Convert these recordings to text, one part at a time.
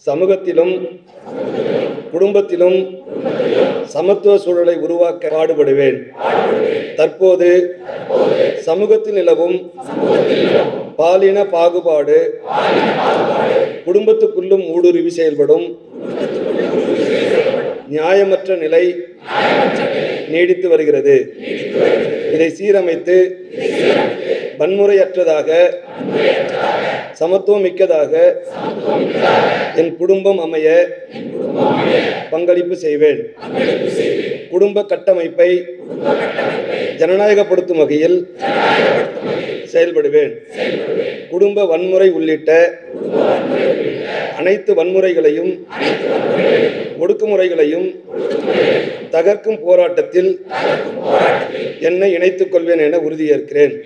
சமூகத்திலும் குடும்பத்திலும் சமத்துவ சூழலை உருவாக்க பாடுபடுவேன் தற்போது சமூகத்தில் நிலவும் பாலின பாகுபாடு குடும்பத்துக்குள்ளும் ஊடுருவி செயல்படும் நியாயமற்ற நிலை நீடித்து வருகிறது இதை சீரமைத்து வன்முறையற்றதாக சமத்துவமிக்கதாக என் குடும்பம் அமைய பங்களிப்பு செய்வேன் குடும்ப கட்டமைப்பை ஜனநாயகப்படுத்தும் வகையில் செயல்படுவேன் குடும்ப வன்முறை உள்ளிட்ட அனைத்து வன்முறைகளையும் ஒடுக்குமுறைகளையும் தகர்க்கும் போராட்டத்தில் என்னை இணைத்துக் கொள்வேன் என உறுதியேற்கிறேன்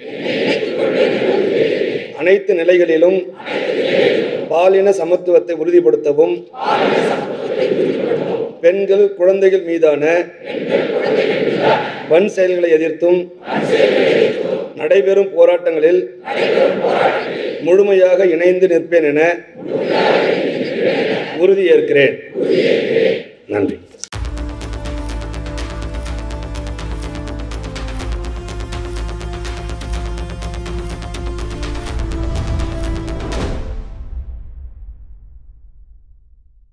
அனைத்து நிலைகளிலும் பாலின சமத்துவத்தை உறுதிப்படுத்தவும் பெண்கள் குழந்தைகள் மீதான வன் செயல்களை எதிர்த்தும் நடைபெறும் போராட்டங்களில் முழுமையாக இணைந்து நிற்பேன் என உறுதியேற்கிறேன் நன்றி